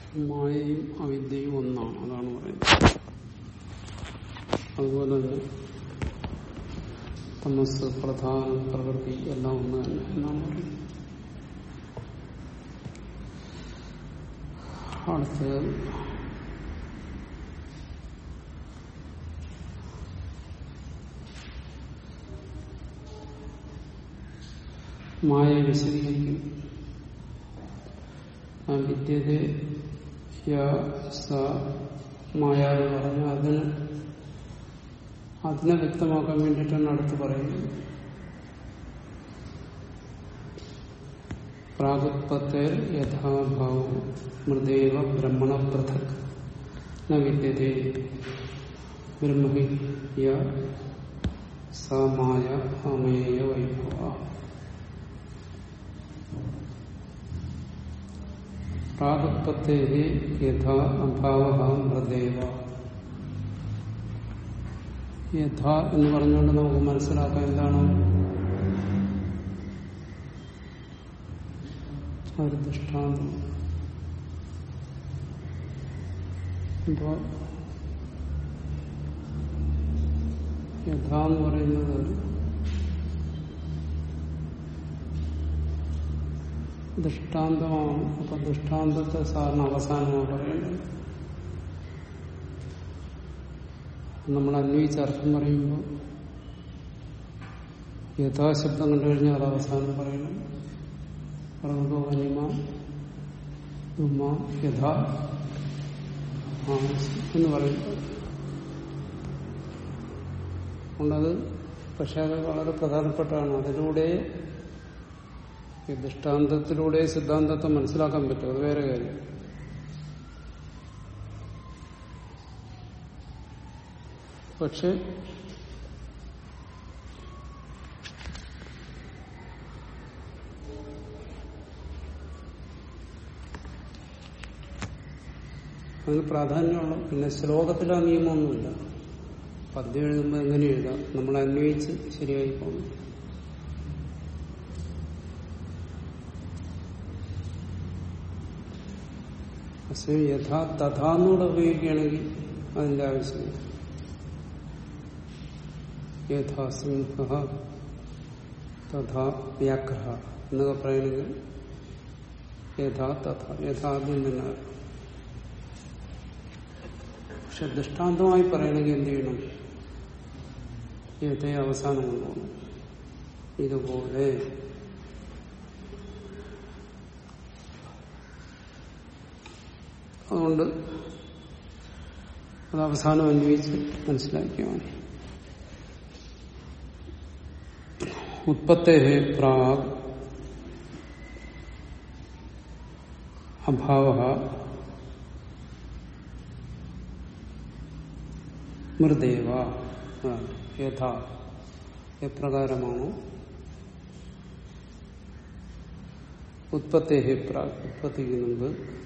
മായയും അവിദ്യയും ഒന്നാണ് അതാണ് പറയുന്നത് അതുപോലെ തന്നെ തമസ് പ്രധാനം പ്രകൃതി എല്ലാം ഒന്ന് തന്നെ എന്നാണ് പറയുന്നത് അടുത്ത് മായ വിശദീകരിക്കും ആ വിദ്യത മായ എന്ന് പറഞ്ഞ അതിന് അതിനെ വ്യക്തമാക്കാൻ വേണ്ടിയിട്ടാണ് അടുത്ത് പറയുന്നത് പ്രാഗുത്പത്തെ യഥാഭാവം മൃദേവ ബ്രഹ്മണ പൃഥക് ന വിദ്യതേ ബ്രഹ്മഹി സമായ അമേയ വൈഭവ പ്രാഗുത്പത്തെ യഥാ അഭാവ മൃദേവ യഥ എന്ന് പറഞ്ഞുകൊണ്ട് നമുക്ക് മനസ്സിലാക്കാം എന്താണ് ഒരു ദൃഷ്ടാന്തം ഇപ്പോ യഥ എന്ന് പറയുന്നത് ദൃഷ്ടാന്തമാണ് അപ്പൊ ദൃഷ്ടാന്തത്തെ സാറിന് അവസാനമാണ് പറയേണ്ടത് നമ്മൾ അന്വയിച്ച് അർത്ഥം പറയുമ്പോൾ യഥാശബ്ദം കണ്ടു കഴിഞ്ഞാൽ അത് അവസാനം പറയണം പറയുമ്പോൾ അനിമ ഉമ്മ യഥാ എന്ന് പറയുമ്പോൾ അതുകൊണ്ടത് പക്ഷെ അത് വളരെ പ്രധാനപ്പെട്ടതാണ് അതിലൂടെ ഈ ദൃഷ്ടാന്തത്തിലൂടെ സിദ്ധാന്തത്തെ മനസ്സിലാക്കാൻ പറ്റും അത് വേറെ കാര്യം പക്ഷെ അതിന് പ്രാധാന്യമുള്ള പിന്നെ ശ്ലോകത്തിൽ ആ നിയമമൊന്നുമില്ല പദ്യം എഴുതുമ്പോൾ എങ്ങനെ എഴുതാം നമ്മൾ അന്വയിച്ച് ശരിയായി പോകുന്നു പക്ഷേ യഥാ തഥാന്നൂടെ ഉപയോഗിക്കുകയാണെങ്കിൽ അതിന്റെ ആവശ്യമില്ല യഥാ സിംഹ തഥാ വ്യാഘ്ര എന്നൊക്കെ പറയണമെങ്കിൽ യഥാ തഥ യഥാദ്യം തന്നെ പക്ഷെ ദൃഷ്ടാന്തമായി പറയണമെങ്കിൽ എന്ത് ചെയ്യണം യഥയെ അവസാനം കൊണ്ടുപോകണം ഇതുപോലെ അതുകൊണ്ട് അത് അവസാനം അന്വയിച്ച് മനസ്സിലാക്കിയാൽ മതി ഉത്പത്തേ പ്രാഗ് അഭാവ മൃദേവ യഥാ എപ്രകാരമാണോ ഉത്പത്തേ പ്രാഗ് ഉത്പത്തിക്ക് മുമ്പ്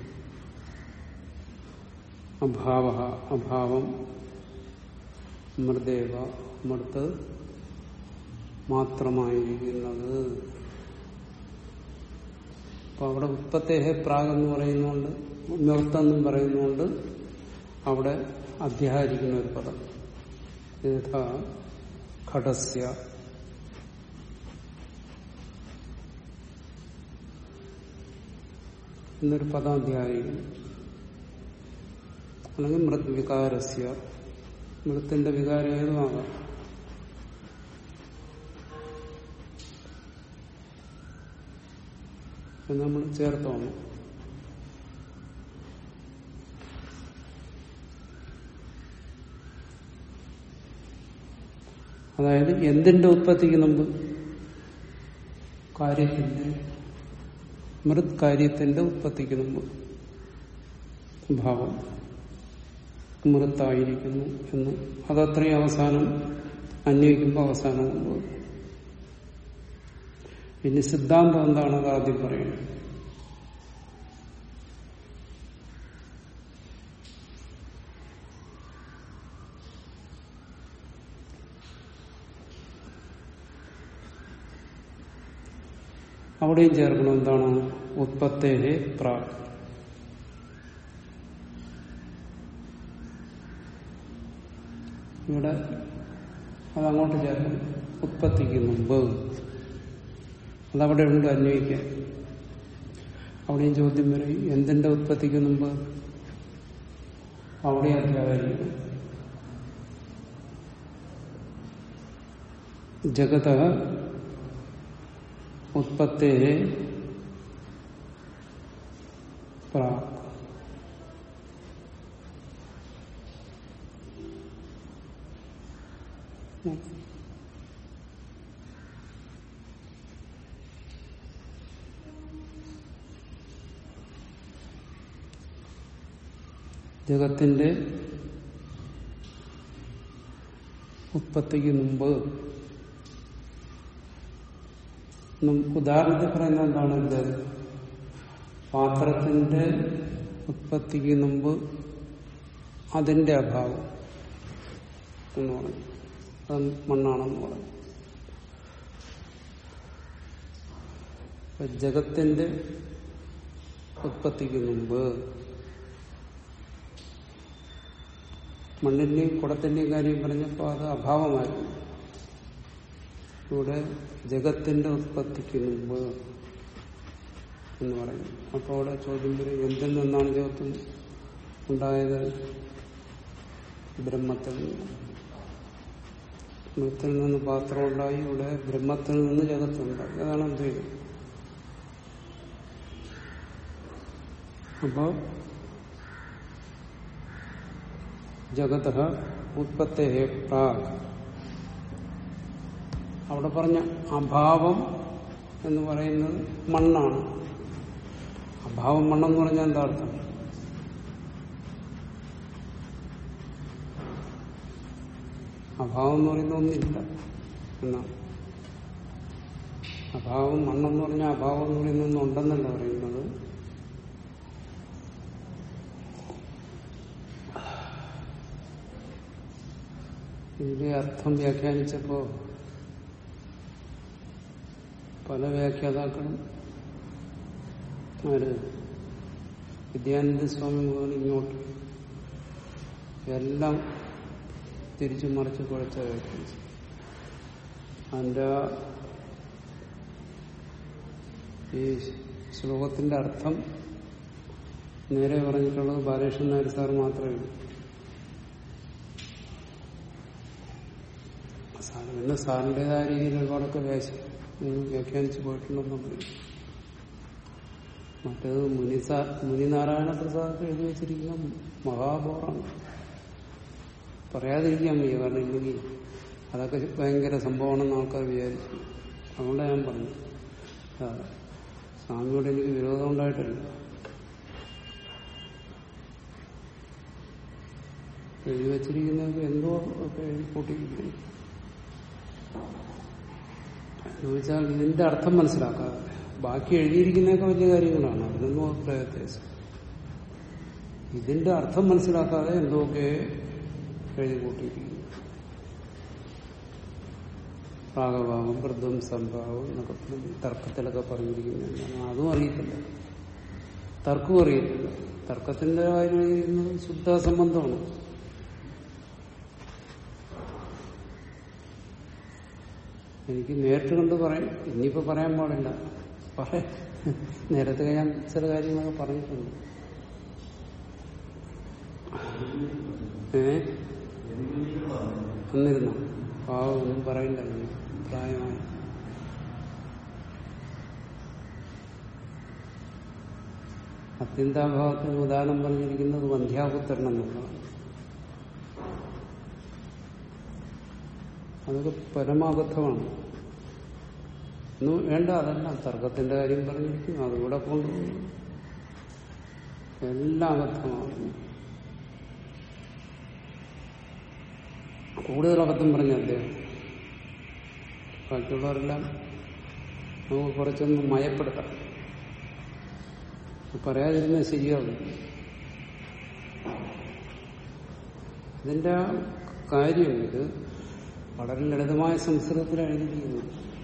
അഭാവ അഭാവം മൃദേവ മൃത്ത് മാത്രമായിരിക്കുന്നത് അപ്പൊ അവിടെ ഉത്പത്തേഹ പ്രാഗ് എന്ന് പറയുന്നതുകൊണ്ട് നിർത്തമെന്നും പറയുന്നതുകൊണ്ട് അവിടെ അധ്യാഹരിക്കുന്ന ഒരു പദം യഥാ ഘടസ്യ എന്നൊരു പദം അധ്യാഹിക്കുന്നു അല്ലെങ്കിൽ മൃത് വികാരസ്യ മൃത്തിന്റെ വികാരം ഏതുമാകാം എന്ന് നമ്മൾ ചേർത്തോണം അതായത് എന്തിന്റെ ഉത്പത്തിക്ക് മുമ്പ് കാര്യത്തിന്റെ മൃത് കാര്യത്തിന്റെ ഉത്പത്തിക്ക് മുമ്പ് ഭാവം മൃത്തായിരിക്കുന്നു എന്ന് അതത്രയും അവസാനം അന്വയിക്കുമ്പോൾ അവസാനം കൊണ്ടുപോകും പിന്നെ സിദ്ധാന്തം എന്താണ് അത് ആദ്യം പറയുന്നത് അവിടെയും ചേർക്കണം എന്താണ് ഉത്പത്തേഹേ പ്രാഗ് ഇവിടെ അതങ്ങോട്ട് ചേർക്കും ഉത്പത്തിക്ക് മുമ്പ് അതവിടെ ഉണ്ട് അന്വയിക്കാൻ അവിടെയും ചോദ്യം വരും എന്തിന്റെ ഉത്പത്തിക്ക് മുമ്പ് അവിടെ അധ്യാപനം ജഗത ഉത്പത്തേ പ്രാക് ജഗത്തിന്റെ ഉത്പത്തിക്ക് മുമ്പ് നമുക്ക് ഉദാഹരണത്തിൽ പറയുന്ന എന്താണ് ഇത് പാത്രത്തിന്റെ ഉത്പത്തിക്ക് മുമ്പ് അതിന്റെ അഭാവം എന്ന് പറഞ്ഞു അത് മണ്ണാണെന്ന് പറഞ്ഞു അപ്പൊ ജഗത്തിന്റെ ഉത്പത്തിക്ക് മുമ്പ് മണ്ണിന്റെയും കുടത്തിന്റെയും കാര്യം പറഞ്ഞപ്പോൾ അത് അഭാവമായിരുന്നു ഇവിടെ ജഗത്തിന്റെ ഉത്പത്തിക്ക് മുമ്പ് എന്ന് പറയുന്നു അപ്പോൾ അവിടെ ചോദ്യം വരും എന്തിൽ നിന്നാണ് ജഗത്തും ഉണ്ടായത് ബ്രഹ്മത്തിൽ നിന്ന് ബ്രഹ്മത്തിൽ നിന്ന് പാത്രം ഉണ്ടായി ഇവിടെ ബ്രഹ്മത്തിൽ നിന്ന് ജഗത്തുണ്ടായി അതാണ് അദ്വൈതം അപ്പോ ജഗത ഉത്പത്തേ പ്രാഗ് അവിടെ പറഞ്ഞ അഭാവം എന്ന് പറയുന്നത് മണ്ണാണ് അഭാവം മണ്ണെന്ന് പറഞ്ഞാൽ എന്താ അർത്ഥം അഭാവം എന്ന് പറയുന്ന ഒന്നില്ല എന്നാണ് അഭാവം മണ്ണെന്ന് പറഞ്ഞാൽ അഭാവം എന്ന് പറയുന്ന ഒന്നുണ്ടെന്നല്ല പറയുന്നത് ഇതിന്റെ അർത്ഥം വ്യാഖ്യാനിച്ചപ്പോ പല വ്യാഖ്യാതാക്കളും ആര് വിദ്യാനന്ദ സ്വാമി മുതൽ ഇങ്ങോട്ട് എല്ലാം തിരിച്ചു മറിച്ച് കുഴച്ച വ്യാഖ്യാനിച്ചു അതിന്റെ ഈ ശ്ലോകത്തിന്റെ അർത്ഥം നേരെ പറഞ്ഞിട്ടുള്ളത് ബാലകൃഷ്ണൻ നായർ സാർ മാത്രമേ ഉള്ളൂ സാറ് പിന്നെ സാറിൻ്റെതായ രീതിയിൽ ഒരുപാടൊക്കെ വ്യാശ വ്യാഖ്യാനിച്ചു പോയിട്ടുണ്ടെന്ന് പറയും മറ്റേത് മുനി സാ മുനിനാരായണ പ്രസാദത്ത് എഴുതി വെച്ചിരിക്കുന്ന മഹാബോറാണ് പറയാതിരിക്കാൻ വയ്യ കാരണം ഇല്ലെങ്കിൽ അതൊക്കെ ഭയങ്കര സംഭവമാണെന്ന് ആൾക്കാർ വിചാരിച്ചു അതുകൊണ്ടാണ് ഞാൻ പറഞ്ഞത് ആ, സ്വാമിയോട് എനിക്ക് വിരോധം ഉണ്ടായിട്ടില്ല എഴുതി വച്ചിരിക്കുന്നതൊക്കെ എന്തോ ഒക്കെ എഴുതി കൂട്ടിയിരിക്കുന്നു എന്ന് വെച്ചാൽ ഇതിന്റെ അർത്ഥം മനസ്സിലാക്കാതെ ബാക്കി എഴുതിയിരിക്കുന്നതൊക്കെ വലിയ കാര്യങ്ങളാണ് അതിനൊന്നും അഭിപ്രായ വ്യത്യാസം ഇതിന്റെ അർത്ഥം മനസ്സിലാക്കാതെ എന്തൊക്കെ എഴുതി കൂട്ടിയിരിക്കുന്നു പ്രാഗഭാവം വൃദ്ധം സംഭാവം എന്നൊക്കെ പറഞ്ഞ് തർക്കത്തിലൊക്കെ പറഞ്ഞിരിക്കുന്നതാണ് അതും അറിയത്തില്ല തർക്കവും അറിയത്തില്ല തർക്കത്തിന്റെ കാര്യം എഴുതിയിരിക്കുന്നത് ശുദ്ധ സംബന്ധമാണ് എനിക്ക് നേരിട്ട് കണ്ട് പറയും ഇനിയിപ്പോ പറയാൻ പാടില്ല പറ നേരത്തെ ഞാൻ ചില കാര്യങ്ങളൊക്കെ പറഞ്ഞിട്ടുണ്ട് ഏ വന്നിരുന്നോ പാവം ഒന്നും പറയണ്ടല്ലോ പ്രായമായി അത്യന്താഭാവത്തിന് ഉദാഹരണം പറഞ്ഞിരിക്കുന്നത് വന്ധ്യാപുത്രൻ എന്നുള്ളതാണ് അതൊക്കെ പരമാബദ്ധമാണ് ഒന്നും വേണ്ട അതല്ല തർക്കത്തിന്റെ കാര്യം പറഞ്ഞിരിക്കും അതുകൂടെ കൊണ്ടുപോകും എല്ലാം അബദ്ധമാണ് കൂടുതൽ അബദ്ധം പറഞ്ഞ അദ്ദേഹം ബാക്കിയുള്ളവരെല്ലാം നമുക്ക് കുറച്ചൊന്ന് മയപ്പെടുത്താം പറയാതിരുന്നത് ശരിയാവും ഇതിന്റെ ആ കാര്യം ഇത് വളരെ ലളിതമായ സംസ്കൃതത്തിൽ എഴുതിയിരിക്കുന്നു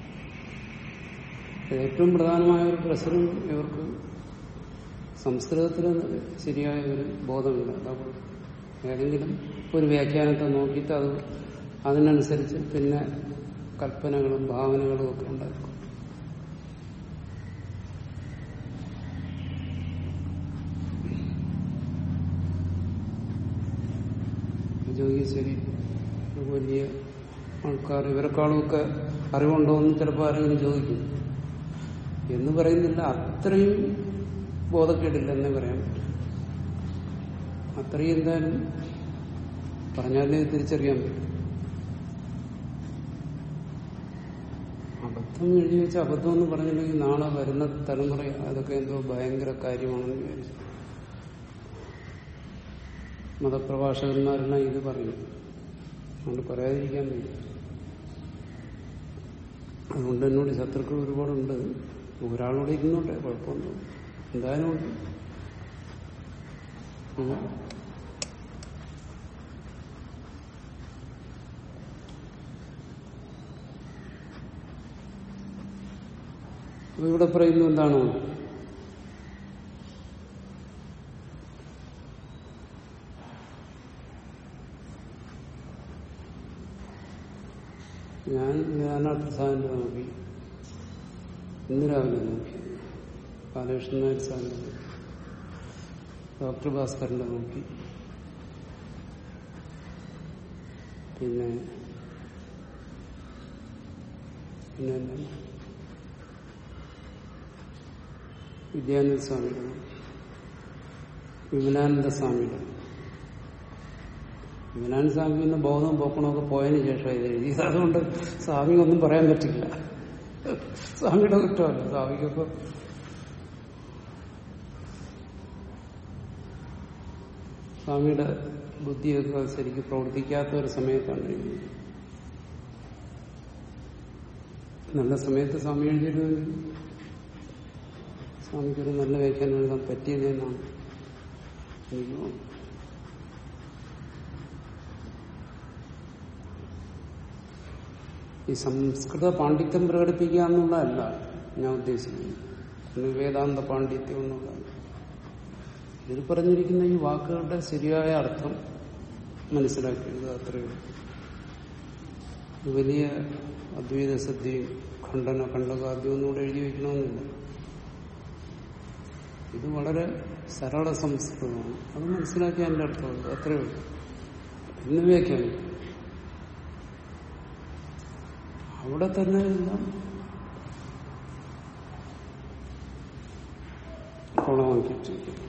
ഏറ്റവും പ്രധാനമായ ഒരു പ്രശ്നം ഇവർക്ക് സംസ്കൃതത്തിൽ ശരിയായ ഒരു ബോധമില്ല അതാ ഏതെങ്കിലും ഒരു വ്യാഖ്യാനത്തെ നോക്കിയിട്ട് അത് അതിനനുസരിച്ച് പിന്നെ കൽപ്പനകളും ഭാവനകളും ഒക്കെ ഉണ്ടാക്കും ചോദിക്കും ശരി ഒരു വലിയ ആൾക്കാർ ഇവരെക്കാളുമൊക്കെ അറിവുണ്ടോ എന്ന് ചിലപ്പോൾ ആരെങ്കിലും ചോദിക്കും എന്ന് പറയുന്നില്ല അത്രയും ബോധക്കേടില്ലെന്നേ പറയാൻ പറ്റും അത്രയും എന്തായാലും പറഞ്ഞാലേ തിരിച്ചറിയാൻ പറ്റും അബദ്ധം എഴുതി വെച്ച അബദ്ധം എന്ന് പറഞ്ഞിട്ടുണ്ടെങ്കിൽ നാളെ വരുന്ന തലമുറ അതൊക്കെ എന്തോ ഭയങ്കര കാര്യമാണെന്ന് വിചാരിച്ചു മതപ്രഭാഷകന്മാരെല്ലാം ഇത് പറയും അതുകൊണ്ട് പറയാതിരിക്കാൻ വയ്യ അതുകൊണ്ട് എന്നോട് ശത്രുക്കൾ ഒരുപാടുണ്ട് ഒരാളോട് ഇരുന്നോട്ടെ കുഴപ്പമൊന്നും എന്തായാലും ഉണ്ട് ഉം. അപ്പൊ ഇവിടെ പറയുന്നത് എന്താണ് ഞാൻ ജ്ഞാനാപ്രസാദിന്റെ നോക്കി ഇന്ന് രാവിലെ നോക്കി ബാലകൃഷ്ണൻ നായർ സാറിന്റെ നോക്കി ഡോക്ടർ ഭാസ്കറിന്റെ നോക്കി പിന്നെ പിന്നെ എന്താണ്? വിദ്യാനന്ദ സ്വാമിയുടെ നോക്കി വിമലാനന്ദ സ്വാമിയുടെ വിമലാനന്ദ സ്വാമി പിന്നെ ബോധം പോക്കണമൊക്കെ പോയതിനു ശേഷം ഇത് എഴുതിയത് അതുകൊണ്ട് സ്വാമിക്ക് ഒന്നും പറയാൻ പറ്റില്ല സ്വാമിയുടെ കുറ്റമല്ല സ്വാമിക്കൊക്കെ സ്വാമിയുടെ ബുദ്ധിയൊക്കെ ശരിക്കും പ്രവർത്തിക്കാത്ത ഒരു സമയത്താണ് എഴുതിയത് നല്ല സമയത്ത് സ്വാമി എഴുതിയിരുന്നെങ്കിൽ സ്വാമിക്കൊരു നല്ല വ്യാഖ്യാനം എഴുതാൻ പറ്റിയതെന്നാണ് എനിക്ക് തോന്നുന്നത് ഈ സംസ്കൃത പാണ്ഡിത്യം പ്രകടിപ്പിക്കുക എന്നുള്ളതല്ല ഞാൻ ഉദ്ദേശിക്കുന്നത് പിന്നെ വേദാന്ത പാണ്ഡിത്യം എന്നുള്ളതല്ല ഇതിൽ പറഞ്ഞിരിക്കുന്ന ഈ വാക്കുകളുടെ ശരിയായ അർത്ഥം മനസ്സിലാക്കിയത് അത്രയേ ഉള്ളൂ ഇത് വലിയ അദ്വൈത സദ്യയും ഖണ്ഡന ഖണ്ഡകാദ്യം ഒന്നുകൂടെ എഴുതി വയ്ക്കണമെന്നില്ല ഇത് വളരെ സരള സംസ്കൃതമാണ് അത് മനസ്സിലാക്കി അതിന്റെ അർത്ഥമുള്ളൂ അത്രയേ ഉള്ളൂ ഇന്ന് വ്യാഖ്യാനിക്കും അവിടെ തന്നെ എല്ലാം കുളമാക്കിയിട്ടിരിക്കുന്നു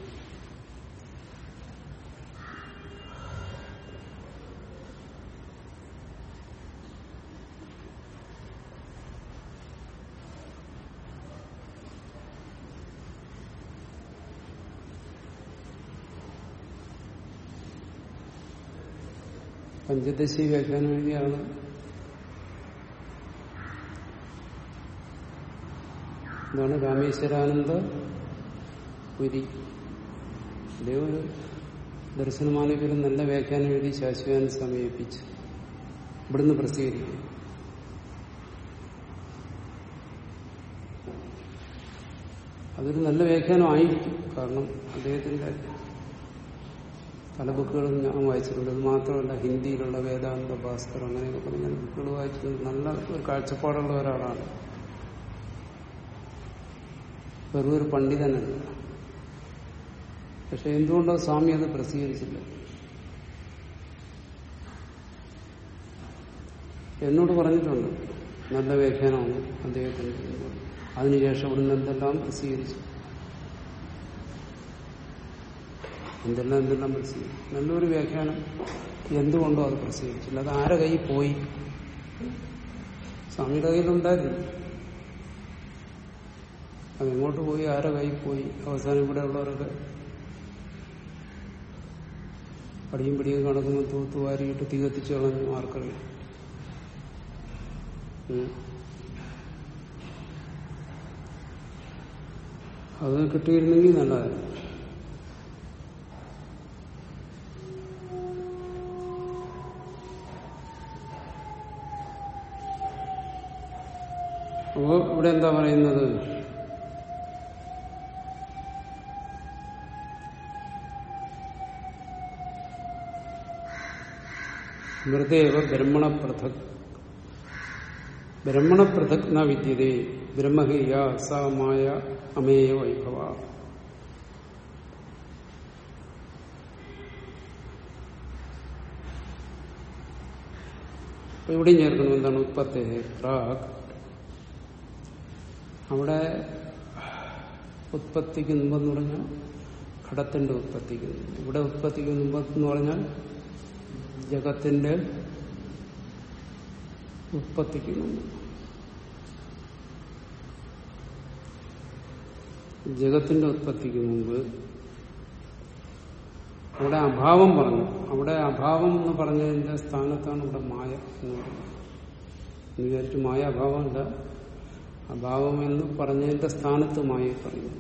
പഞ്ചദശി വ്യാഖ്യാനം എഴുതിയ ആള് ഇതാണ് രാമേശ്വരാനന്ദ പുരി അദ്ദേഹം ഒരു ദർശനമാലയ്ക്ക് ഒരു നല്ല വ്യാഖ്യാനം എഴുതി ശാശ്വതാനെ സമീപിച്ചു ഇവിടുന്ന് പ്രസിദ്ധീകരിക്കും അതൊരു നല്ല വ്യാഖ്യാനം ആയിരിക്കും കാരണം അദ്ദേഹത്തിന്റെ പല ബുക്കുകളും ഞാൻ വായിച്ചിട്ടുണ്ട് അത് മാത്രമല്ല ഹിന്ദിയിലുള്ള വേദാന്ത ഭാസ്കർ അങ്ങനെയൊക്കെ പറഞ്ഞ ബുക്കുകൾ വായിച്ചിട്ടുണ്ട് നല്ല ഒരു കാഴ്ചപ്പാടുള്ള ഒരാളാണ് വെറും ഒരു പണ്ഡിതനല്ല പക്ഷെ എന്തുകൊണ്ടോ സ്വാമി അത് പ്രസിദ്ധീകരിച്ചില്ല എന്നോട് പറഞ്ഞിട്ടുണ്ട് നല്ല വ്യാഖ്യാനമാണ് അദ്ദേഹത്തിന് അതിനുശേഷം ഇവിടുന്ന് എന്തെല്ലാം പ്രസിദ്ധീകരിച്ചു എന്തെല്ലാം എന്തെല്ലാം പ്രസിദ്ധീകരിച്ചു നല്ലൊരു വ്യാഖ്യാനം എന്തുകൊണ്ടോ അത് പ്രസിദ്ധീകരിച്ചില്ല അത് ആരെ കയ്യിൽ പോയി സ്വാമിയുടെ കയ്യിലുണ്ടായിരുന്നു അതെങ്ങോട്ട് പോയി ആരെ കയ്യിൽ പോയി അവസാനം ഇവിടെ ഉള്ളവരൊക്കെ പടിയും പിടിയും കണക്കുമ്പോൾ തൂത്തുവാരിയിട്ട് തീ കത്തിച്ചു കളഞ്ഞു ആർക്കറിയാം ഉം. അത് കിട്ടിയിരുന്നെങ്കിൽ നല്ലതായിരുന്നു അപ്പോ ഇവിടെ എന്താ പറയുന്നത് മൃദേവ ബ്രഹ്മണ പൃഥക് ബ്രഹ്മണ പൃഥക് ന വിദ്യതേ ബ്രഹ്മഹിയ സ മായ അമേയ വൈഭവ അപ്പൊ ഇവിടെയും ചേർക്കണം എന്താണ് ഉത്പത്തി പ്രാഗ് അവിടെ ഉത്പത്തിക്ക് മുമ്പെന്ന് പറഞ്ഞാൽ ഘടത്തിന്റെ ഉത്പത്തിക്ക് മുമ്പ് ഇവിടെ ഉത്പത്തിക്ക് മുമ്പെന്ന് പറഞ്ഞാൽ ജഗത്തിന്റെ ഉത്പത്തിക്ക് മുമ്പ് ജഗത്തിന്റെ ഉത്പത്തിക്ക് മുമ്പ് അവിടെ അഭാവം പറഞ്ഞു അവിടെ അഭാവം എന്ന് പറഞ്ഞതിന്റെ സ്ഥാനത്താണ് ഇവിടെ മായ എന്ന് പറയുന്നത് എന്ന് വിചാരിച്ചു മായ അഭാവമല്ല അഭാവം എന്ന് പറഞ്ഞതിന്റെ സ്ഥാനത്ത് മായ പറയുന്നു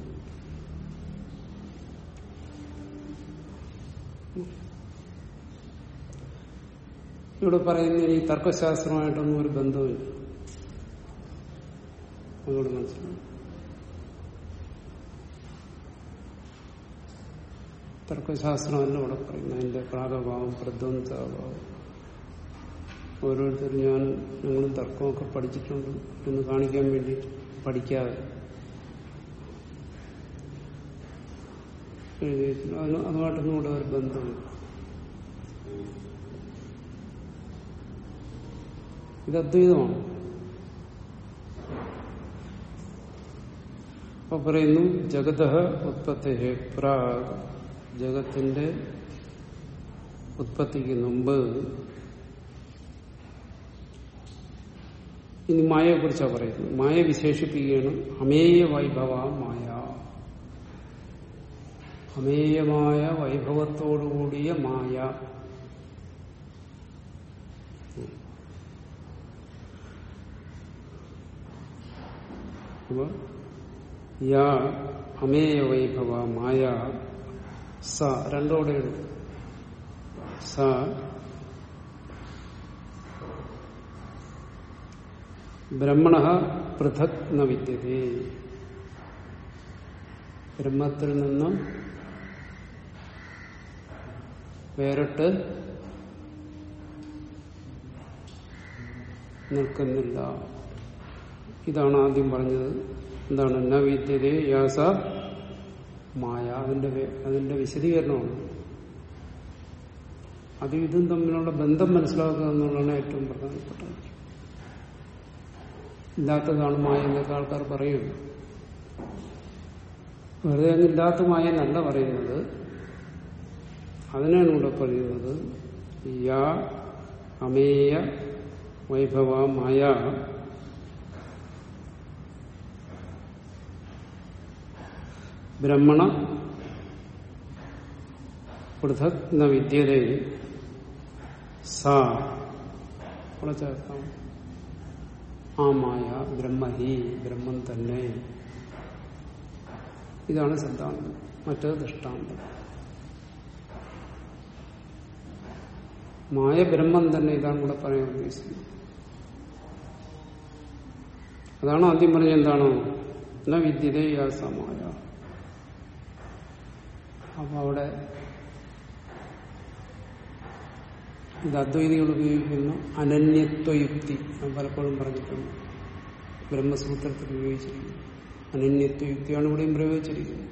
ഇവിടെ പറയുന്ന ഈ തർക്കശാസ്ത്രമായിട്ടൊന്നും ഒരു ബന്ധമില്ല അതുകൊണ്ട് മനസ്സിലാവും തർക്കശാസ്ത്രമല്ല ഇവിടെ പറയുന്നത് അതിന്റെ പ്രാഗഭാവം പ്രധ്വംസാഭാവം ഓരോരുത്തരും ഞാൻ ഞങ്ങളും തർക്കമൊക്കെ പഠിച്ചിട്ടുണ്ട് എന്ന് കാണിക്കാൻ വേണ്ടി പഠിക്കാതെ എഴുതിയിട്ടുണ്ട് അതിന് അതുമായിട്ടൊന്നും ഇവിടെ ഒരു ബന്ധമില്ല ഇത് അദ്വൈതമാണ് അപ്പൊ പറയുന്നു ജഗത ഉത്പത്തി പ്രാഗ് ജഗത്തിന്റെ ഉത്പത്തിക്ക് മുമ്പ് ഇനി മായയെ കുറിച്ചാണ് പറയുന്നത് മായ വിശേഷിപ്പിക്കുകയാണ് അമേയ വൈഭവ മായ അമേയമായ വൈഭവത്തോടുകൂടിയ മായ അപ്പൊ യാ അമേയ വൈഭവ മായ സ രണ്ടോടെ എടുക്കും സ ബ്രഹ്മണ പൃഥക് ന വിദ്യതേ ബ്രഹ്മത്തിൽ നിന്നും വേറിട്ട് നിൽക്കുന്നില്ല ഇതാണ് ആദ്യം പറഞ്ഞത് എന്താണ് ന വിദ്യതേ യാസ മായ അതിന്റെ വേ- അതിന്റെ വിശദീകരണമാണ് അതും ഇതും തമ്മിലുള്ള ബന്ധം മനസ്സിലാക്കുക എന്നുള്ളതാണ് ഏറ്റവും പ്രധാനപ്പെട്ടത് ഇല്ലാത്തതാണ് മായ എന്നൊക്കെ ആൾക്കാർ പറയും വെറുതെ അങ്ങ് ഇല്ലാത്ത മായ എന്നല്ല പറയുന്നത് അതിനാണ് ഇവിടെ പറയുന്നത് യാ അമേയ വൈഭവ മായ ബ്രഹ്മണ പൃഥക് ന വിദ്യതേ സാ അവിടെ ചേർക്കാം ആ മായ ബ്രഹ്മഹി ബ്രഹ്മം തന്നെ ഇതാണ് സിദ്ധാന്തം മറ്റേത് ദൃഷ്ടാന്തം മായ ബ്രഹ്മം തന്നെ ഇതാണ് ഇവിടെ പറയാൻ ഉദ്ദേശിക്കുന്നത് അതാണ് ആദ്യം പറഞ്ഞ എന്താണ് ന വിദ്യതേ യാസമായ അപ്പൊ അവിടെ ഇത് അദ്വൈതികൾ ഉപയോഗിക്കുന്ന അനന്യത്വയുക്തി ഞാൻ പലപ്പോഴും പറഞ്ഞിട്ടുണ്ട് ബ്രഹ്മസൂത്രത്തിൽ ഉപയോഗിച്ചിരിക്കുന്നത് അനന്യത്വയുക്തിയാണ് ഇവിടെയും പ്രയോഗിച്ചിരിക്കുന്നത്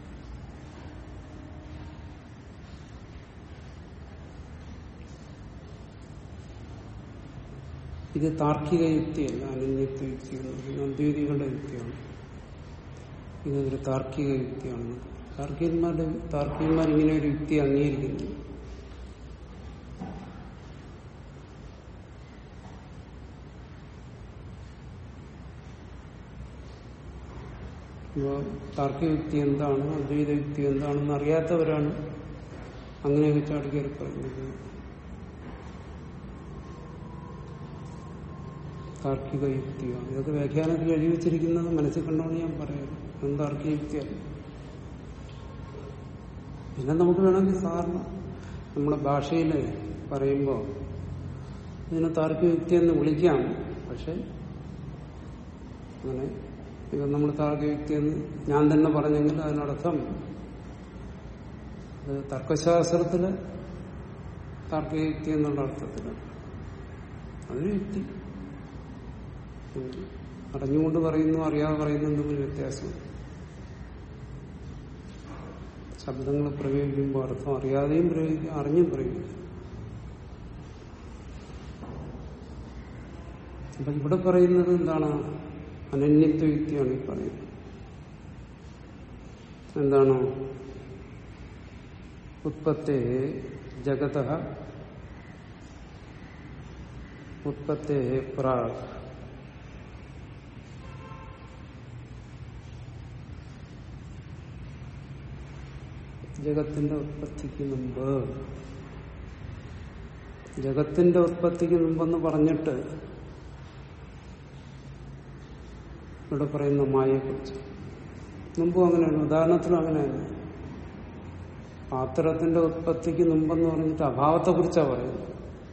ഇത് താർക്കിക യുക്തിയല്ല അനന്യത്വ യുക്തി എന്ന് പറയുന്നത് അദ്വൈതികളുടെ യുക്തിയാണ് ഇതൊരു താർക്കിക യുക്തിയാണ് താർക്കികന്മാരുടെ താർക്കികന്മാർ ഇങ്ങനെ ഒരു യുക്തി അംഗീകരിക്കുന്നു അപ്പോൾ താർക്കിക യുക്തി എന്താണ് അദ്വൈത യുക്തി എന്താണെന്ന് അറിയാത്തവരാണ് അങ്ങനെയൊക്കെ ചാടിക്കയറി പറയുന്നത് താർക്കിക യുക്തിയാണ് ഇതൊക്കെ വ്യാഖ്യാനത്തിൽ എഴുതി വെച്ചിരിക്കുന്നത് മനസ്സിൽ കണ്ടോണ്ട് ഞാൻ പറയാം എന്ത് താർക്കിക യുക്തിയല്ല പിന്നെ നമുക്ക് വേണമെങ്കിൽ സാധാരണ നമ്മുടെ ഭാഷയിൽ പറയുമ്പോൾ ഇതിനെ താർക്കിക യുക്തി എന്ന് വിളിക്കാം പക്ഷെ അങ്ങനെ ഇത് നമ്മൾ താർക്കിക യുക്തി എന്ന് ഞാൻ തന്നെ പറഞ്ഞെങ്കിൽ അതിനർത്ഥം അത് തർക്കശാസ്ത്രത്തില് താർക്കിക യുക്തി എന്നുള്ള അർത്ഥത്തിലാണ് അതൊരു യുക്തി ഉം. അറിഞ്ഞുകൊണ്ട് പറയുന്നു അറിയാതെ പറയുന്നു തമ്മിൽ വ്യത്യാസമുണ്ട് ശബ്ദങ്ങൾ പ്രയോഗിക്കുമ്പോൾ അർത്ഥം അറിയാതെയും പ്രയോഗിക്കും അറിഞ്ഞും പ്രയോഗിക്കും അപ്പൊ ഇവിടെ പറയുന്നത് എന്താണ് അനന്യത്വ യുക്തിയാണ് ഈ പറയുന്നത് എന്താണ് ഉത്പത്തേ ജഗത ഉത്പത്തേ പ്രാഗ് ജഗത്തിന്റെ ഉത്പത്തിക്ക് മുമ്പ് ജഗത്തിന്റെ ഉത്പത്തിക്ക് മുമ്പെന്ന് പറഞ്ഞിട്ട് ഇവിടെ പറയുന്ന മായയെക്കുറിച്ച് മുമ്പും അങ്ങനെയാണ് ഉദാഹരണത്തിലും അങ്ങനെയാണ് പാത്രത്തിന്റെ ഉത്പത്തിക്ക് മുമ്പെന്ന് പറഞ്ഞിട്ട് അഭാവത്തെ കുറിച്ചാണ് പറയുന്നത്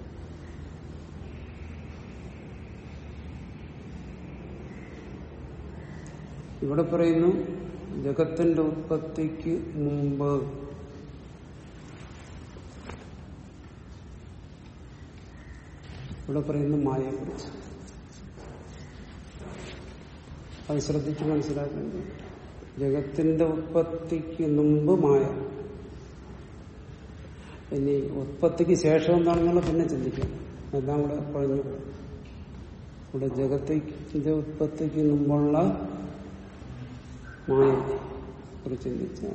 ഇവിടെ പറയുന്നു ജഗത്തിന്റെ ഉത്പത്തിക്ക് മുമ്പ് ഇവിടെ പറയുന്നു മായയെക്കുറിച്ച് അത് ശ്രദ്ധിച്ച് മനസ്സിലാക്കേണ്ടത് ജഗത്തിന്റെ ഉത്പത്തിക്ക് മുമ്പ് മായ ഇനി ഉത്പത്തിക്ക് ശേഷം എന്താണെന്നുള്ള പിന്നെ ചിന്തിക്കാം എല്ലാം കൂടെ പറഞ്ഞു ഇവിടെ ജഗത്തിന്റെ ഉത്പത്തിക്ക് മുമ്പുള്ള മായ കുറിച്ച് ചിന്തിച്ചാൽ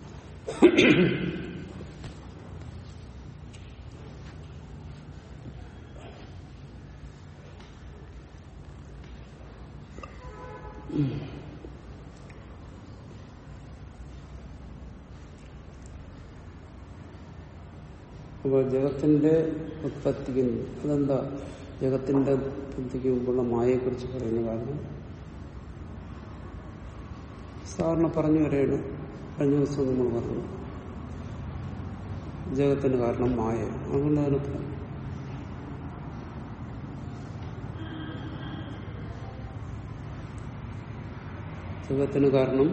അപ്പൊ ജഗത്തിന്റെ ഉത്പത്തിക്ക് അതെന്താ ജഗത്തിന്റെ ഉത്പത്തിക്ക് മുമ്പുള്ള മായയെക്കുറിച്ച് പറയുന്ന കാരണം സാറിന് പറഞ്ഞു വരെയാണ് കഴിഞ്ഞ ദിവസം നമ്മൾ പറഞ്ഞു ജഗത്തിന് കാരണം മായ അതുകൊണ്ട് അതിനെ പറഞ്ഞു ജഗത്തിന് കാരണം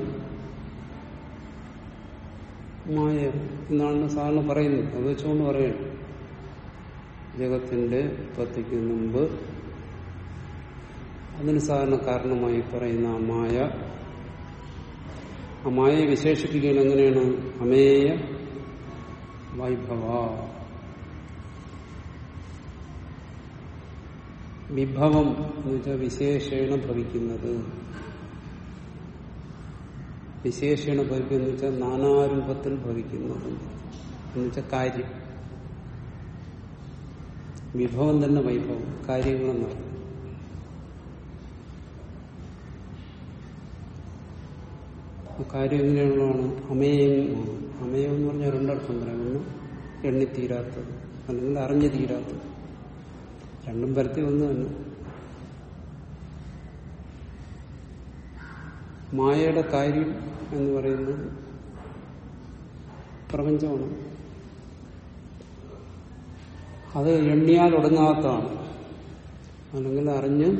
മായ എന്നാണ് സാറിന് പറയുന്നത് അത് വെച്ചുകൊണ്ട് പറയണം ജഗത്തിന്റെ ഉത്പത്തിക്ക് മുമ്പ് അതിന് സാധാരണ കാരണമായി പറയുന്ന ആ മായ ആ മായയെ വിശേഷിപ്പിക്കാൻ എങ്ങനെയാണ് അമേയ വൈഭവ വിഭവം എന്ന് വെച്ചാൽ വിശേഷേണ ഭവിക്കുന്നത് വിശേഷണ ഭവിക്കുക എന്ന് വെച്ചാൽ നാനാരൂപത്തിൽ ഭവിക്കുന്നത് എന്ന് വെച്ചാൽ കാര്യം വിഭവം തന്നെ വൈഭവം കാര്യങ്ങളെന്നർത്ഥം കാര്യം എങ്ങനെയുള്ളതാണ് അമേയമാണ് അമേയം എന്ന് പറഞ്ഞാൽ രണ്ടർത്ഥം പറയാം ഒന്ന് എണ്ണിത്തീരാത്തത് അല്ലെങ്കിൽ അറിഞ്ഞു തീരാത്തത് രണ്ടും പരത്തി ഒന്ന് തന്നെ മായയുടെ കാര്യം എന്ന് പറയുന്നത് പ്രപഞ്ചമാണ് അത് എണ്ണിയാൽ ഒടുങ്ങാത്തതാണ് അല്ലെങ്കിൽ അറിഞ്ഞ്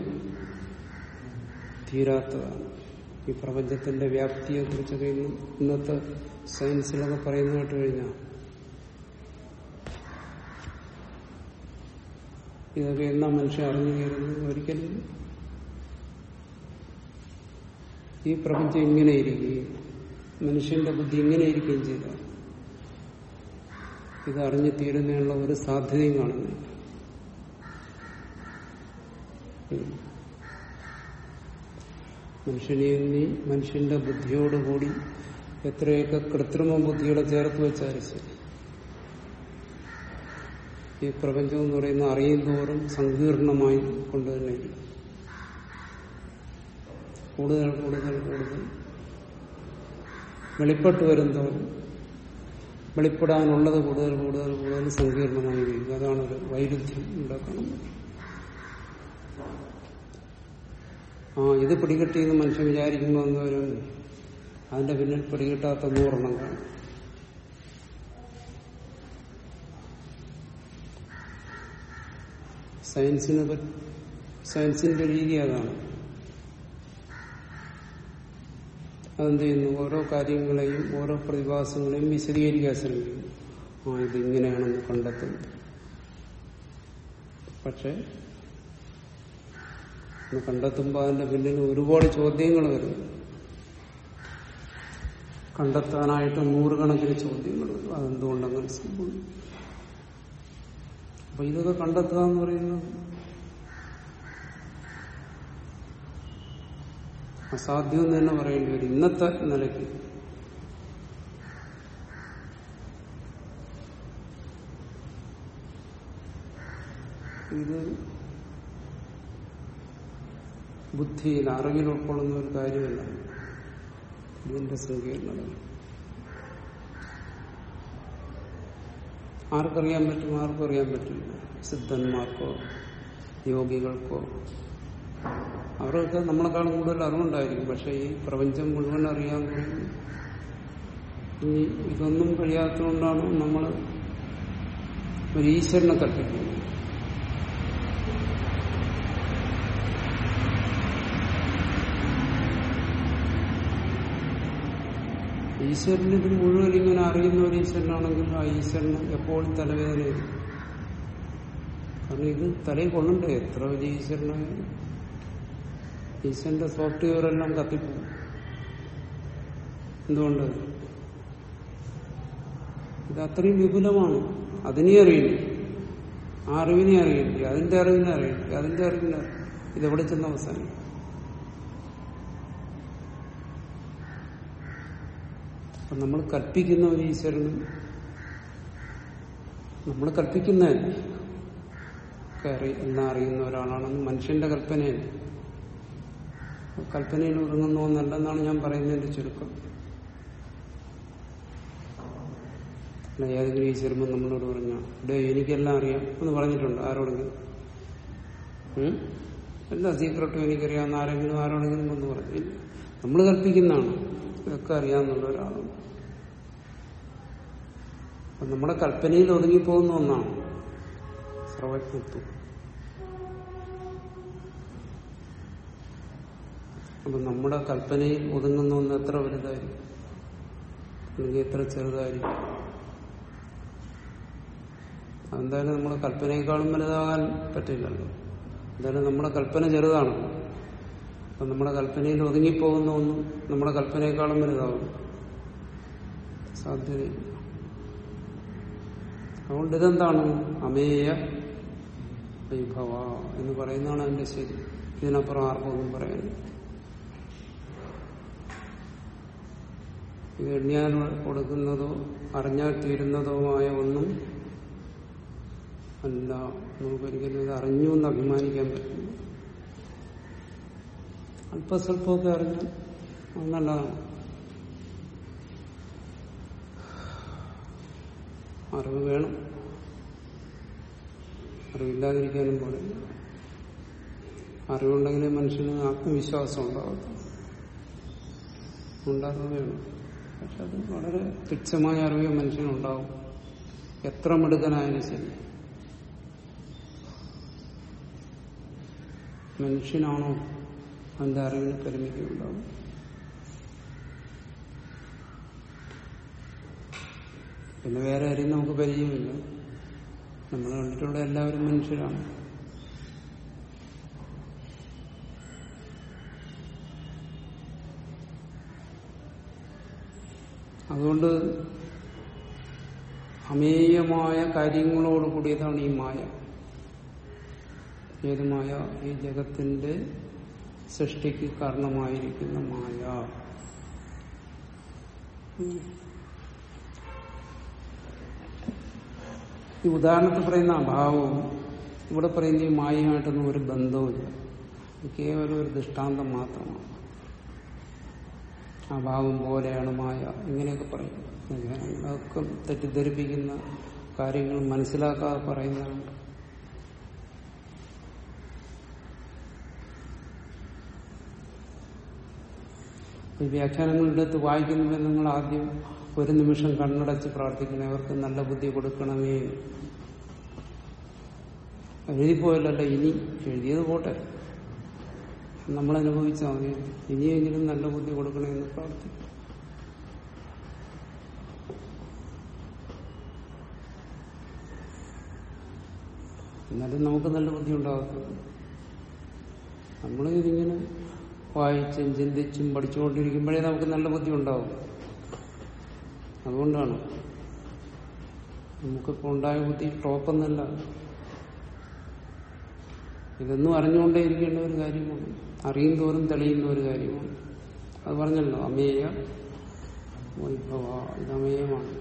തീരാത്തതാണ് ഈ പ്രപഞ്ചത്തിന്റെ വ്യാപ്തിയെ കുറിച്ചൊക്കെ ഇന്ന് ഇന്നത്തെ സയൻസിലൊക്കെ പറയുന്ന കേട്ട് കഴിഞ്ഞാൽ ഇതൊക്കെ എന്നാ മനുഷ്യൻ അറിഞ്ഞു കയറുന്നത് ഒരിക്കലും ഈ പ്രപഞ്ചം ഇങ്ങനെ ഇരിക്കുകയും മനുഷ്യന്റെ ബുദ്ധി ഇങ്ങനെ ഇരിക്കുകയും ചെയ്ത ഇത് അറിഞ്ഞു തീരുന്നതിനുള്ള ഒരു സാധ്യതയും കാണുന്നില്ല മനുഷ്യനെ നീ മനുഷ്യന്റെ ബുദ്ധിയോടുകൂടി എത്രയൊക്കെ കൃത്രിമ ബുദ്ധികളെ ചേർത്ത് വെച്ചാലും ശരി ഈ പ്രപഞ്ചം എന്ന് പറയുന്ന അറിയും തോറും സങ്കീർണമായി കൊണ്ട് തന്നെ ഇരിക്കും കൂടുതൽ കൂടുതൽ കൂടുതൽ വെളിപ്പെട്ട് വരുന്തോറും വെളിപ്പെടാനുള്ളത് കൂടുതൽ കൂടുതൽ കൂടുതൽ സങ്കീർണമായി വരിക അതാണ് ഒരു വൈരുദ്ധ്യം ഇവിടെ കാണുന്നത് ആ ഇത് പിടികിട്ടിയെന്ന് മനുഷ്യൻ വിചാരിക്കുമ്പോൾ എന്തോരും അതിന്റെ പിന്നിൽ പിടികിട്ടാത്ത നൂറെണ്ണം കാണും സയൻസിനെ പറ്റി സയൻസിന്റെ രീതി അതാണ് അതെന്ത് ചെയ്യുന്നു ഓരോ കാര്യങ്ങളെയും ഓരോ പ്രതിഭാസങ്ങളെയും വിശദീകരിക്കാൻ ശ്രമിക്കുന്നു ആ ഇത് ഇങ്ങനെയാണെന്ന് കണ്ടെത്തുന്നു പക്ഷെ ഒന്ന് കണ്ടെത്തുമ്പോൾ അതിന്റെ പിന്നിൽ ഒരുപാട് ചോദ്യങ്ങൾ വരുന്നു കണ്ടെത്താനായിട്ട് നൂറുകണക്കിന് ചോദ്യങ്ങൾ വരും അതെന്തുകൊണ്ടങ്ങനെ സംഭവിക്കും അപ്പൊ ഇതൊക്കെ കണ്ടെത്തുക എന്ന് പറയുന്നത് അസാധ്യം എന്ന് തന്നെ പറയേണ്ടി വരും ഇന്നത്തെ നിലയ്ക്ക് ഇത് ബുദ്ധിയിൽ അറിവിൽ ഉൾക്കൊള്ളുന്ന ഒരു കാര്യമല്ല ഇതിന്റെ സങ്കീർണത ആർക്കറിയാൻ പറ്റും ആർക്കും അറിയാൻ പറ്റില്ല സിദ്ധന്മാർക്കോ യോഗികൾക്കോ അവർക്ക് നമ്മളെക്കാളും കൂടുതൽ അറിവുണ്ടായിരിക്കും പക്ഷെ ഈ പ്രപഞ്ചം മുഴുവൻ അറിയാൻ കഴിയും ഇനി ഇതൊന്നും കഴിയാത്തതുകൊണ്ടാണ് നമ്മൾ ഒരു ഈശ്വരനെ കൽപ്പിക്കുന്നത് ഈശ്വരന് ഇതിന് മുഴുവൻ ഇങ്ങനെ അറിയുന്ന ഒരു ഈശ്വരനാണെങ്കിൽ ആ ഈശ്വരന് എപ്പോഴും തലവേദന വരും കാരണം ഇത് തലയിൽ കൊള്ളണ്ടേ എത്ര വലിയ ഈശ്വരനായാലും ഈശ്വരന്റെ സോഫ്റ്റ്വെയർ എല്ലാം കത്തിപ്പോകും എന്തുകൊണ്ട് ഇത് അത്രയും വിപുലമാണ് അതിനെ അറിയില്ല ആ അറിവിനെ അറിയില്ല അതിന്റെ അറിവിനെ അറിയില്ല അതിന്റെ അറിവിനെ അറിയില്ല ഇതെവിടെ ചെന്ന് അവസാനം അപ്പൊ നമ്മൾ കൽപ്പിക്കുന്ന ഒരു ഈശ്വരനും നമ്മൾ കൽപ്പിക്കുന്നതല്ലേ ഒക്കെ അറി എല്ലാം അറിയുന്ന ഒരാളാണെന്ന് മനുഷ്യന്റെ കൽപ്പനയല്ല കൽപ്പനയിൽ ഒതുങ്ങുന്നു എന്നല്ലെന്നാണ് ഞാൻ പറയുന്നതിന്റെ ചുരുക്കം അല്ല ഏതെങ്കിലും ഈശ്വരമ്പോൾ നമ്മളോട് പറഞ്ഞ ഇവിടെ എനിക്കെല്ലാം അറിയാം എന്ന് പറഞ്ഞിട്ടുണ്ട് ആരോടെങ്കിലും ഉം? എല്ലാ സീക്രട്ടും എനിക്കറിയാവുന്ന ആരെങ്കിലും ആരോടെങ്കിലും എന്ന് പറഞ്ഞു നമ്മൾ കൽപ്പിക്കുന്നതാണ് ഇതൊക്കെ അറിയാമെന്നുള്ള ഒരാളാണ് അപ്പൊ നമ്മുടെ കൽപ്പനയിൽ ഒതുങ്ങിപ്പോകുന്ന ഒന്നാണ് സർവജ്ഞത്വം അപ്പൊ നമ്മുടെ കൽപ്പനയിൽ ഒതുങ്ങുന്ന ഒന്ന് എത്ര വലുതായിരിക്കും അല്ലെങ്കിൽ എത്ര ചെറുതായിരിക്കും അതെന്തായാലും നമ്മുടെ കൽപ്പനയെക്കാളും വലുതാകാൻ പറ്റില്ലല്ലോ എന്തായാലും നമ്മുടെ കൽപ്പന ചെറുതാണ് അപ്പൊ നമ്മുടെ കൽപ്പനയിൽ ഒതുങ്ങിപ്പോകുന്ന ഒന്നും നമ്മുടെ കൽപ്പനയെക്കാളും വലുതാവും സാധ്യതയില്ല അതുകൊണ്ട് ഇതെന്താണ് അമേയ വൈഭവ എന്ന് പറയുന്നതാണ് അതിന്റെ ശരി ഇതിനപ്പുറം ആർക്കും ഒന്നും പറയാനില്ല ഇത് എണ്ണിയാൽ കൊടുക്കുന്നതോ അറിഞ്ഞാൽ തീരുന്നതോമായ ഒന്നും അല്ല നമുക്കൊരിക്കലും ഇത് അറിഞ്ഞു എന്ന് അഭിമാനിക്കാൻ പറ്റില്ല അല്പസ്വല്പമൊക്കെ അറിഞ്ഞാൽ അത് നല്ലതാണ് അറിവ് വേണം അറിവില്ലാതിരിക്കാനും പാടില്ല അറിവുണ്ടെങ്കിലേ മനുഷ്യന് ആത്മവിശ്വാസം ഉണ്ടാകത്തുള്ളൂ ഉണ്ടാകുക വേണം പക്ഷെ അത് വളരെ തുച്ഛമായ അറിവേ മനുഷ്യനുണ്ടാവും എത്ര മിടുക്കനായാലും ശരി മനുഷ്യനാണോ അവന്റെ അറിവിന് പരിമിതിയുണ്ടാവും പിന്നെ വേറെ ആരെയും നമുക്ക് പരിചയമില്ല നമ്മൾ കണ്ടിട്ടുള്ള എല്ലാവരും മനുഷ്യരാണ് അതുകൊണ്ട് അമേയമായ കാര്യങ്ങളോട് കൂടിയതാണ് ഈ മായ ഏത് മായ ഈ ജഗത്തിന്റെ സൃഷ്ടിക്ക് കാരണമായിരിക്കുന്ന മായ ഈ ഉദാഹരണത്തിൽ പറയുന്ന അഭാവവും ഇവിടെ പറയുന്ന ഈ മായയുമായിട്ടൊന്നും ഒരു ബന്ധവുമില്ല ഇത് കേവലം ഒരു ദൃഷ്ടാന്തം മാത്രമാണ് അഭാവം പോലെയാണ് മായ ഇങ്ങനെയൊക്കെ പറയും അതൊക്കെ തെറ്റിദ്ധരിപ്പിക്കുന്ന കാര്യങ്ങൾ മനസ്സിലാക്കാതെ പറയുന്നതാണ് ഈ വ്യാഖ്യാനങ്ങളുടെ അടുത്ത് വായിക്കുമ്പോൾ നിങ്ങൾ ആദ്യം ഒരു നിമിഷം കണ്ണടച്ച് പ്രാർത്ഥിക്കണം അവർക്ക് നല്ല ബുദ്ധി കൊടുക്കണമേ എഴുതിപ്പോയല്ലോ ഇനി എഴുതിയത് പോട്ടെ നമ്മൾ അനുഭവിച്ചാൽ മതി ഇനിയെങ്കിലും നല്ല ബുദ്ധി കൊടുക്കണമെന്ന് പ്രാർത്ഥിക്കും എന്നാലും നമുക്ക് നല്ല ബുദ്ധി ഉണ്ടാകത്തുള്ളൂ നമ്മൾ ഇതിങ്ങനെ വായിച്ചും ചിന്തിച്ചും പഠിച്ചുകൊണ്ടിരിക്കുമ്പോഴേ നമുക്ക് നല്ല ബുദ്ധി ഉണ്ടാവും അതുകൊണ്ടാണ് നമുക്കിപ്പോൾ ഉണ്ടായ ബുദ്ധി ടോപ്പൊന്നല്ല ഇതൊന്നും അറിഞ്ഞുകൊണ്ടേ ഇരിക്കേണ്ട ഒരു കാര്യമാണ് അറിയും തോറും തെളിയുന്ന ഒരു കാര്യമാണ് അത് പറഞ്ഞല്ലോ അമേയ വൈഭവ ഇത് അമേയമാണ്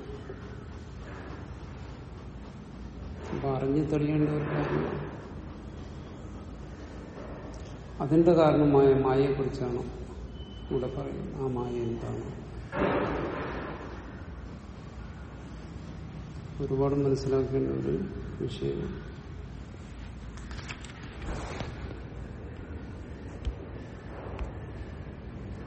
അപ്പൊ അറിഞ്ഞു തെളിയേണ്ട ഒരു കാര്യമാണ് അതിന്റെ കാരണമായ മായയെക്കുറിച്ചാണ് ഇവിടെ പറയുന്നത് ആ മായ എന്താണ് ഒരുപാട് മനസ്സിലാക്കേണ്ട ഒരു വിഷയമാണ്